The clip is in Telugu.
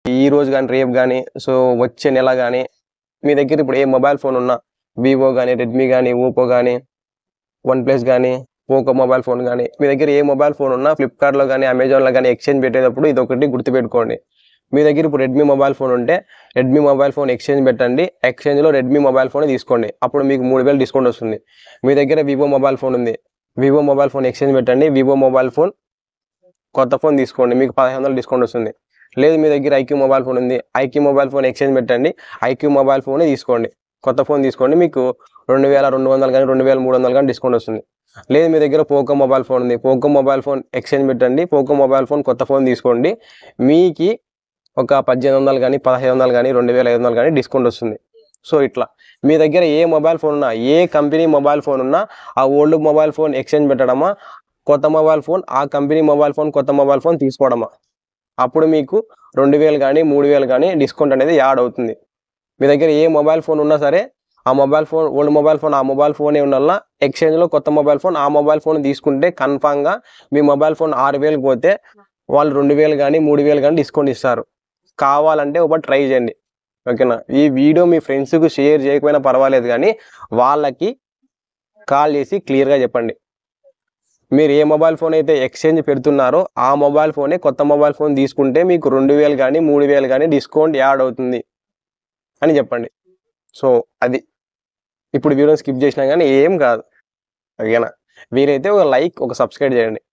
ఈ రోజు కానీ రేపు కానీ సో వచ్చే నెల కానీ మీ దగ్గర ఇప్పుడు ఏ మొబైల్ ఫోన్ ఉన్నా వివో కానీ రెడ్మీ కానీ ఓపో కానీ వన్ ప్లస్ కానీ పోకో మొబైల్ ఫోన్ కానీ మీ దగ్గర ఏ మొబైల్ ఫోన్ ఉన్నా ఫ్లిప్కార్ట్లో కానీ అమెజాన్లో కానీ ఎక్స్చేంజ్ పెట్టేటప్పుడు ఇది ఒకటి గుర్తుపెట్టుకోండి మీ దగ్గర ఇప్పుడు రెడ్మీ మొబైల్ ఫోన్ ఉంటే రెడ్మీ మొబైల్ ఫోన్ ఎక్స్చేంజ్ పెట్టండి ఎక్స్చేంజ్లో రెడ్మీ మొబైల్ ఫోన్ తీసుకోండి అప్పుడు మీకు మూడు వేలు డిస్కౌంట్ వస్తుంది మీ దగ్గర వివో మొబైల్ ఫోన్ ఉంది వివో మొబైల్ ఫోన్ ఎక్స్చేంజ్ పెట్టండి వివో మొబైల్ ఫోన్ కొత్త ఫోన్ తీసుకోండి మీకు పదిహేను వందలు డిస్కౌంట్ వస్తుంది లేదు మీ దగ్గర ఐక్యూ మొబైల్ ఫోన్ ఉంది ఐక్యూ మొబైల్ ఫోన్ ఎక్స్చేంజ్ పెట్టండి ఐక్యూ మొబైల్ ఫోన్ తీసుకోండి కొత్త ఫోన్ తీసుకోండి మీకు రెండు వేల రెండు వందలు కానీ రెండు వేల మూడు వందలు కానీ డిస్కౌంట్ వస్తుంది లేదు మీ దగ్గర పోకో మొబైల్ ఫోన్ ఉంది పోకో మొబైల్ ఫోన్ ఎక్స్చేంజ్ పెట్టండి పోకో మొబైల్ ఫోన్ కొత్త ఫోన్ తీసుకోండి మీకు ఒక పద్దెనిమిది వందలు కానీ పదహైదు వందలు కానీ రెండు వేల ఐదు వందలు కానీ డిస్కౌంట్ వస్తుంది సో ఇట్లా మీ దగ్గర ఏ మొబైల్ ఫోన్ ఉన్నా ఏ కంపెనీ మొబైల్ ఫోన్ ఉన్నా ఆ ఓల్డ్ మొబైల్ ఫోన్ ఎక్స్చేంజ్ పెట్టడమా కొత్త మొబైల్ ఫోన్ ఆ కంపెనీ మొబైల్ ఫోన్ కొత్త మొబైల్ ఫోన్ తీసుకోవడమా అప్పుడు మీకు రెండు వేలు కానీ మూడు వేలు కానీ డిస్కౌంట్ అనేది యాడ్ అవుతుంది మీ దగ్గర ఏ మొబైల్ ఫోన్ ఉన్నా సరే ఆ mobile phone old mobile phone ఆ మొబైల్ ఫోన్ ఉన్న ఎక్స్చేంజ్లో కొత్త మొబైల్ ఫోన్ ఆ మొబైల్ ఫోన్ తీసుకుంటే కన్ఫామ్గా మీ మొబైల్ ఫోన్ ఆరు వేలకు పోతే వాళ్ళు రెండు వేలు కానీ మూడు వేలు కానీ డిస్కౌంట్ ఇస్తారు కావాలంటే ఒకటి ట్రై చేయండి ఓకేనా ఈ వీడియో మీ ఫ్రెండ్స్కి షేర్ చేయకపోయినా పర్వాలేదు కానీ వాళ్ళకి కాల్ చేసి క్లియర్గా చెప్పండి మీరు ఏ మొబైల్ ఫోన్ అయితే ఎక్స్చేంజ్ పెడుతున్నారో ఆ మొబైల్ ఫోనే కొత్త మొబైల్ ఫోన్ తీసుకుంటే మీకు రెండు వేలు కానీ మూడు వేలు కానీ డిస్కౌంట్ యాడ్ అవుతుంది అని చెప్పండి సో అది ఇప్పుడు వీడియో స్కిప్ చేసినా కానీ ఏం కాదు ఓకేనా వీరైతే ఒక లైక్ ఒక సబ్స్క్రైబ్ చేయండి